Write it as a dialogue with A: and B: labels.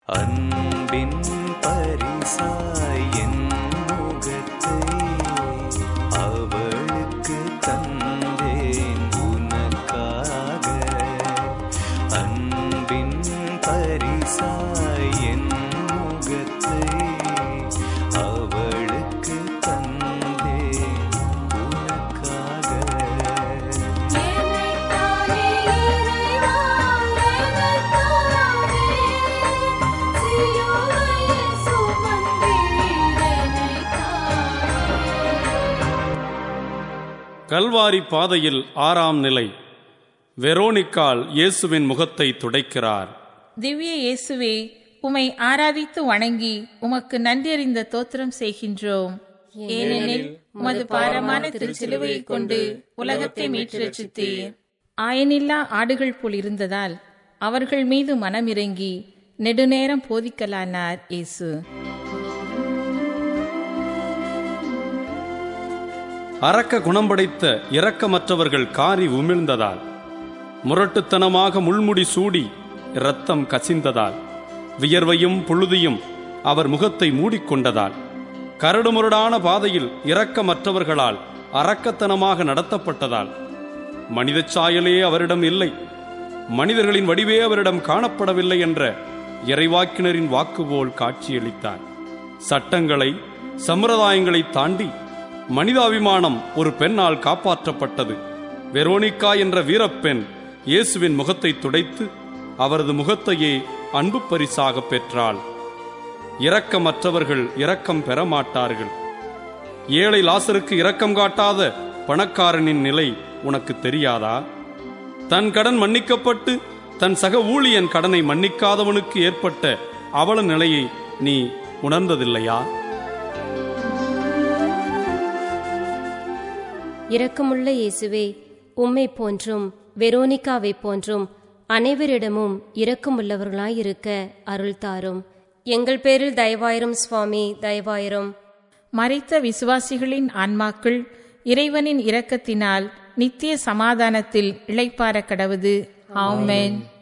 A: அன்பின் பரிசாய் என் முகத்தை அவளுக்கு தந்தேன் உனக்காக அன்பின் பரிசாய் என் முகத்தை அவளுக்கு தந்தேன் உனக்காக
B: எனக்கானே இறைவா எனக்கானே சிலுவையில் சுமந்தீர் எனக்கானே
C: கல்வாரி பாதையில் ஆறாம் நிலை வெரோனிக்கால் இயேசுவின் முகத்தை துடைக்கிறார்
D: திவ்ய இயேசுவே உமை ஆராதித்து வணங்கி உமக்கு நன்றியறிந்த தோத்திரம் செய்கின்றோம் ஏனெனில் உமது பாரமான திருச்சிலுவையைக் கொண்டு உலகத்தை மீட்டு ரட்சித்தீர் ஆயனில்லா ஆடுகள் போல் இருந்ததால் அவர்கள் மீது மனமிறங்கி நெடுநேரம் போதிக்கலானார் இயேசு
C: அரக்க குணம் படைத்த இரக்கமற்றவர்கள் காரி உமிழ்ந்ததால் முரட்டுத்தனமாக முள்முடி சூடி இரத்தம் கசிந்ததால் வியர்வையும் புழுதியும் அவர் முகத்தை மூடிக்கொண்டதால் கரடுமுரடான பாதையில் இரக்கமற்றவர்களால் அரக்கத்தனமாக நடத்தப்பட்டதால் மனிதச் சாயலே அவரிடம் இல்லை மனிதர்களின் வடிவே அவரிடம் காணப்படவில்லை என்ற இறைவாக்கினரின் வாக்குபோல் காட்சியளித்தார் சட்டங்களை சம்பிரதாயங்களை தாண்டி மனிதாபிமானம் ஒரு பெண்ணால் காப்பாற்றப்பட்டது வெரோனிகா என்ற வீரப்பெண் இயேசுவின் முகத்தை துடைத்து அவரது முகத்தையே அன்பு பரிசாக பெற்றாள் இரக்கமற்றவர்கள் இரக்கம் பெற மாட்டார்கள் ஏழை லாசருக்கு இரக்கம் காட்டாத பணக்காரனின் நிலை உனக்கு தெரியாதா தன் கடன் மன்னிக்கப்பட்டு தன் சக ஊழியன் கடனை மன்னிக்காதவனுக்கு ஏற்பட்ட அவல நிலையை நீ உணர்ந்ததில்லையா
E: இரக்கமுள்ள இயேசுவே உம்மை போன்றும் வெரோனிகாவை போன்றும் அனைவரிடமும் இரக்கமுள்ளவர்களாயிருக்க அருள் தாரும் எங்கள் பேரில் தயவாயிரும் சுவாமி தயவாயிரும்
D: மறைத்த விசுவாசிகளின் ஆன்மாக்கள் இறைவனின் இரக்கத்தினால் நித்திய சமாதானத்தில் இளைப்பார கடவுது ஆமென்